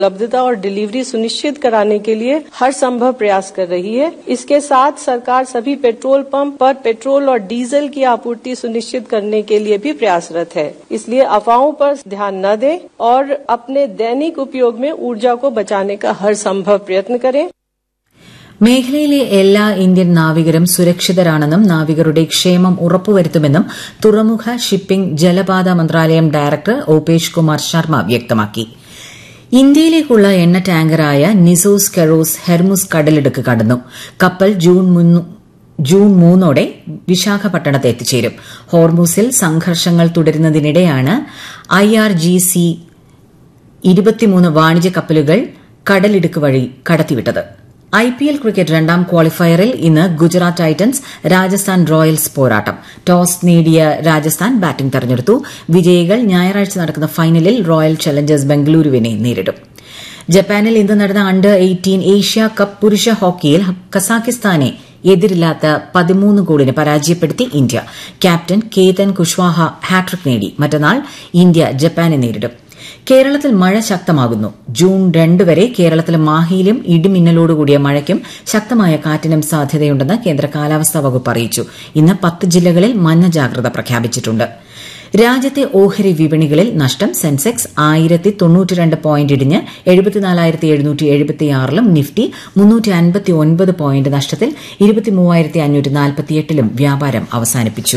उपलब्धता और डिलीवरी सुनिश्चित कराने के लिए हर संभव प्रयास कर रही है इसके साथ सरकार सभी पेट्रोल पंप पर पेट्रोल और डीजल की आपूर्ति सुनिश्चित करने के लिए भी प्रयासरत है इसलिए अफवाहों पर ध्यान न दें और अपने दैनिक उपयोग में ऊर्जा को बचाने का हर संभव प्रयत्न करें മേഖലയിലെ എല്ലാ ഇന്ത്യൻ നാവികരും സുരക്ഷിതരാണെന്നും നാവികരുടെ ക്ഷേമം ഉറപ്പുവരുത്തുമെന്നും തുറമുഖ ഷിപ്പിംഗ് ജലപാത മന്ത്രാലയം ഡയറക്ടർ ഓപേഷ് കുമാർ ശർമ്മ വ്യക്തമാക്കി ഇന്ത്യയിലേക്കുള്ള എണ്ണ ടാങ്കറായ നിസോസ് കെറോസ് ഹെർമുസ് കടലിടുക്ക് കടന്നു കപ്പൽ ജൂൺ ജൂൺ മൂന്നോടെ വിശാഖപട്ടണത്ത് എത്തിച്ചേരും ഹോർമൂസിൽ സംഘർഷങ്ങൾ തുടരുന്നതിനിടെയാണ് ഐ ആർ ജി സി ഇരുപത്തിമൂന്ന് വാണിജ്യ കപ്പലുകൾ കടലിടുക്ക് വഴി കടത്തിവിട്ടത് ഐ പി എൽ ക്രിക്കറ്റ് രണ്ടാം ക്വാളിഫയറിൽ ഇന്ന് ഗുജറാത്ത് ടൈറ്റൻസ് രാജസ്ഥാൻ റോയൽസ് പോരാട്ടം ടോസ് നേടിയ രാജസ്ഥാൻ ബാറ്റിംഗ് തെരഞ്ഞെടുത്തു വിജയികൾ ഞായറാഴ്ച നടക്കുന്ന ഫൈനലിൽ റോയൽ ചലഞ്ചേഴ്സ് ബംഗളൂരുവിനെ നേരിടും ജപ്പാനിൽ ഇന്ന് നടന്ന അണ്ടർ എയ്റ്റീൻ ഏഷ്യ കപ്പ് പുരുഷ ഹോക്കിയിൽ കസാഖിസ്ഥാനെ എതിരില്ലാത്ത പതിമൂന്ന് ഗോളിന് പരാജയപ്പെടുത്തി India captain Ketan Kushwaha hattrick നേടി മറ്റന്നാൾ ഇന്ത്യ ജപ്പാനെ നേരിടും കേരളത്തിൽ മഴ ശക്തമാകുന്നു ജൂൺ രണ്ട് വരെ കേരളത്തിൽ മാഹിയിലും ഇടിമിന്നലോടുകൂടിയ മഴയ്ക്കും ശക്തമായ കാറ്റിനും സാധ്യതയുണ്ടെന്ന് കേന്ദ്ര കാലാവസ്ഥാ വകുപ്പ് അറിയിച്ചു ഇന്ന് പത്ത് ജില്ലകളിൽ മഞ്ഞ ജാഗ്രത പ്രഖ്യാപിച്ചിട്ടുണ്ട് രാജ്യത്തെ ഓഹരി വിപണികളിൽ നഷ്ടം സെൻസെക്സ് ആയിരത്തി തൊണ്ണൂറ്റിരണ്ട് പോയിന്റ് ഇടിഞ്ഞ് എഴുപത്തിനാലായിരത്തി എഴുന്നൂറ്റി എഴുപത്തിയാറിലും നിഫ്റ്റി മുന്നൂറ്റി അൻപത്തി ഒൻപത് പോയിന്റ് നഷ്ടത്തിൽ ഇരുപത്തിമൂവായിരത്തി അഞ്ഞൂറ്റി നാൽപ്പത്തിയെട്ടിലും വ്യാപാരം അവസാനിപ്പിച്ചു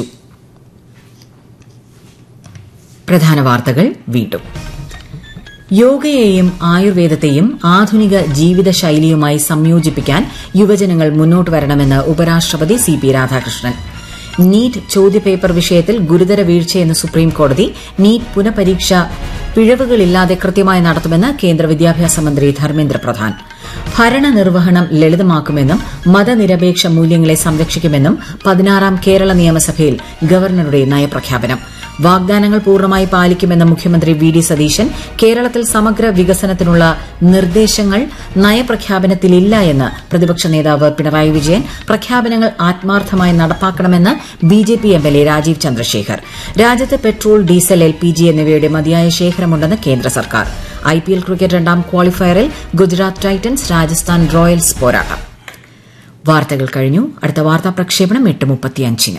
പ്രധാന വാർത്തകൾ വീണ്ടും യോഗയെയും ആയുർവേദത്തെയും ആധുനിക ജീവിതശൈലിയുമായി സംയോജിപ്പിക്കാൻ യുവജനങ്ങൾ മുന്നോട്ട് വരണമെന്ന് ഉപരാഷ്ട്രപതി സി പി രാധാകൃഷ്ണൻ നീറ്റ് ചോദ്യപേപ്പർ വിഷയത്തിൽ ഗുരുതര വീഴ്ചയെന്ന് സുപ്രീംകോടതി നീറ്റ് പുനഃപരീക്ഷ പിഴവുകളില്ലാതെ കൃത്യമായി നടത്തുമെന്ന് കേന്ദ്ര വിദ്യാഭ്യാസ മന്ത്രി ധർമ്മേന്ദ്ര പ്രധാൻ ഭരണനിർവഹണം ലളിതമാക്കുമെന്നും മതനിരപേക്ഷ മൂല്യങ്ങളെ സംരക്ഷിക്കുമെന്നും പതിനാറാം കേരള നിയമസഭയിൽ ഗവർണറുടെ നയപ്രഖ്യാപനം വാഗ്ദാനങ്ങൾ പൂർണ്ണമായി പാലിക്കുമെന്ന മുഖ്യമന്ത്രി വി ഡി സതീശൻ കേരളത്തിൽ സമഗ്ര വികസനത്തിനുള്ള നിർദ്ദേശങ്ങൾ നയപ്രഖ്യാപനത്തിലില്ല എന്ന് പ്രതിപക്ഷ നേതാവ് പിണറായി വിജയൻ പ്രഖ്യാപനങ്ങൾ ആത്മാർത്ഥമായി നടപ്പാക്കണമെന്ന് B J P M L A Rajeev Chandrasekhar രാജ്യത്ത് petrol diesel L P G എന്നിവയുടെ മതിയായ ശേഖരമുണ്ടെന്ന് കേന്ദ്ര സർക്കാർ ഐ പി എൽ ക്രിക്കറ്റ് രണ്ടാം ക്വാളിഫയറിൽ ഗുജറാത്ത് ടൈറ്റൻസ് രാജസ്ഥാൻ റോയൽസ് പോരാട്ടം വാർത്തകൾ കഴിഞ്ഞു അടുത്ത വാർത്താ പ്രക്ഷേപണം എട്ട് മുപ്പത്തിയഞ്ചിന്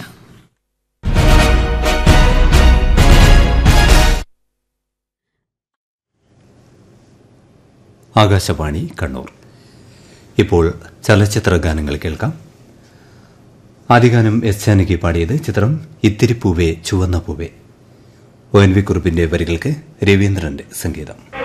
ആകാശവാണി കണ്ണൂർ ഇപ്പോൾ ചലച്ചിത്ര ഗാനങ്ങൾ കേൾക്കാം ആദ്യഗാനം എസ് ജാനകി പാടിയത് ചിത്രം ഇത്തിരി പൂവേ ചുവന്ന പൂവേ ഒ എൻ വി കുറുപ്പിന്റെ വരികൾക്ക് രവീന്ദ്രന്റെ സംഗീതം